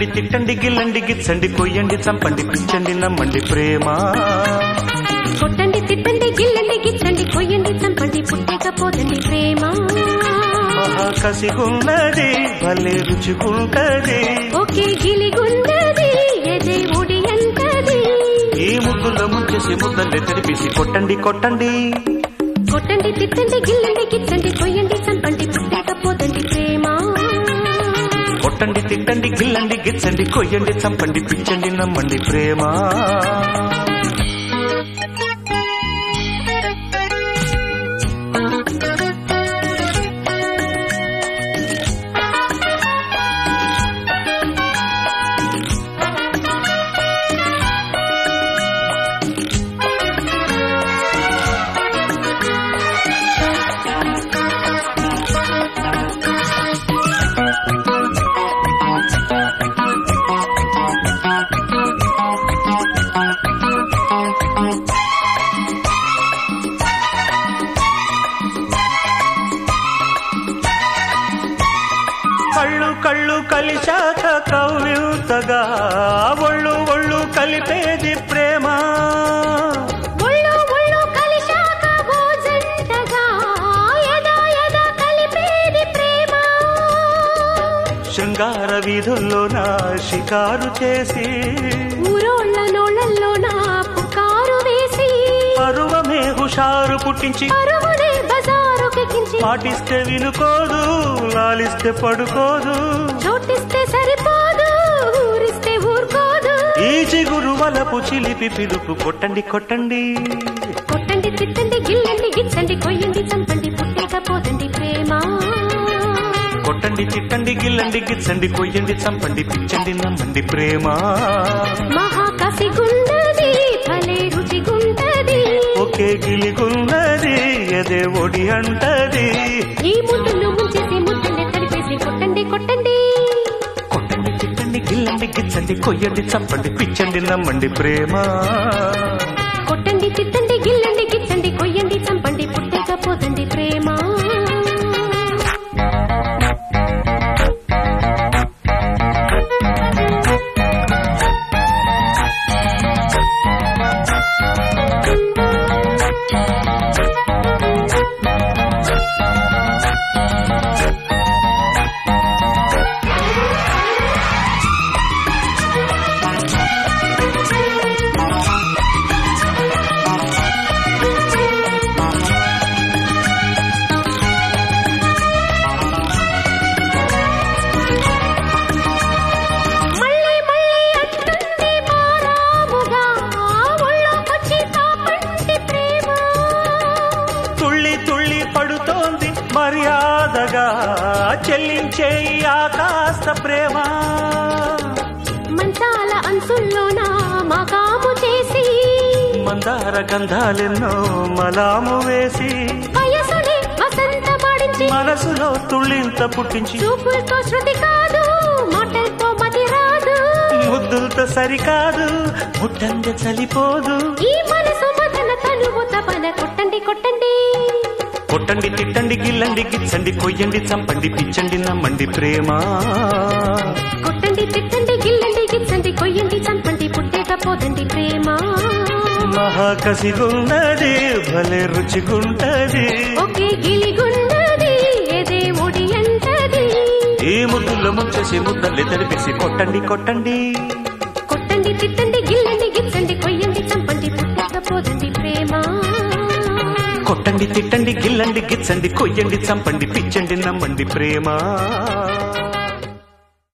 కొట్టండి తిట్టండి గిల్లండి గిచ్చండి కొయ్యండి చంపండి పిచ్చండి నమ్మండి ప్రేమ కొట్టండి తిట్టండి గిల్లండి గిచ్చండి కొయ్యండి చంపండి పుట్టకపోదండి ప్రేమ మహా కసిగున్నది భలే రుచిగుంటది ఒకే గిలిగున్నది ఎదే ఒడి ఎంతది ఈ ముద్దులో ముంచేసి ముద్దల్ని తెరిపేసి కొట్టండి కొట్టండి కొట్టండి తిట్టండి గిల్లండి గిచ్చండి కొయ్యండి చంపండి పుట్టకపోదండి ప్రేమ కొట్టండి తిట్టండి గిల్లండి గిచ్చండి కొయ్యండి చంపండి పిచ్చండి నమ్మండి ప్రేమ కళ్ళు కళ్ళు కలిశాక కవ్యూతగా ఒళ్ళు ఒళ్ళు కలిపేది ప్రేమ ఒళ్ళు ఒళ్ళు కలిశాక ఓ జంటగా ఎదా ఎదా కలిపేది ప్రేమ శృంగార వీధుల్లో నా షికారు చేసి ఊరోళ్ళ నోళ్ళల్లో నా పుకారు వేసి పరువమే హుషారు పుట్టించి పరువునే బజారు కెక్కించి పాటిస్తే వినుకోదు లాలిస్తే పడుకోదు చోటిస్తే సరిపోదు ఊరిస్తే ఊరుకోదు ఈ చిగురు వలపు చిలిపి పిలుపు కొట్టండి కొట్టండి కొట్టండి తిట్టండి గిల్లండి గిచ్చండి కొయ్యండి చంపండి పుట్టకపోదండి ప్రేమ కొట్టండి తిట్టండి గిల్లండి గిచ్చండి కొయ్యండి చంపండి పిచ్చండి నమ్మండి ప్రేమ మహాకసి గుండది భలే రుచి గుంటది ఒకే గిలిగున్నది ఎదే ఒడి అంటది ఈ ముద్దులు ముంచేసి ముద్దల్ని తడిపేసి కొట్టండి కొట్టండి కొట్టండి తిట్టండి గిల్లండి గిచ్చండి కొయ్యండి చంపండి పిచ్చండి నమ్మండి ప్రేమ కొట్టండి తిట్టండి గిల్లండి గిచ్చండి కొయ్యండి చంపండి పుట్టకపోదండి ప్రేమ మళ్ళీ మళ్ళీ అంటుంది మారాముగా ఒళ్ళోకొచ్చి తాపంటి ప్రేమ తుళ్ళి తుళ్ళి పడుతోంది మర్యాదగా చెల్లించే ఈ ఆకాశ ప్రేమ మంచాల అంచుల్లోన మగాము చేసి మందార గంధాలెన్నో మలాము వేసి వయసుని వసంత పడించి మనసులో తుళ్ళింత పుట్టించి చూపులతో శృతి కాదు మాటలతో మతి రాదు ముద్దులతో సరికాదు ముట్టంగ చలిపోదు ఈ మనసు మదన తనువు తపన కొట్టండి కొట్టండి కొట్టండి తిట్టండి గిల్లండి గిచ్చండి కొయ్యండి చంపండి పిచ్చండి నమ్మండి ప్రేమ కొట్టండి తిట్టండి గిల్లండి గిచ్చండి కొయ్యండి చంపండి పుట్టకపోదండి ప్రేమ మహాకసిగున్నది భలే రుచిగుంటది ఒకే గిలిగుండది ఎదే ఒడి అంటది ఈ ముద్దుల్లో ముంచేసి ముద్దల్ని తడిపేసి కొట్టండి కొట్టండి కొట్టండి తిట్టండి గిల్లండి గిచ్చండి కొయ్యండి చంపండి పుట్టకపోదండి ప్రేమ కొట్టండి తిట్టండి గిల్లండి గిచ్చండి కొయ్యండి చంపండి పిచ్చండి నమ్మండి ప్రేమ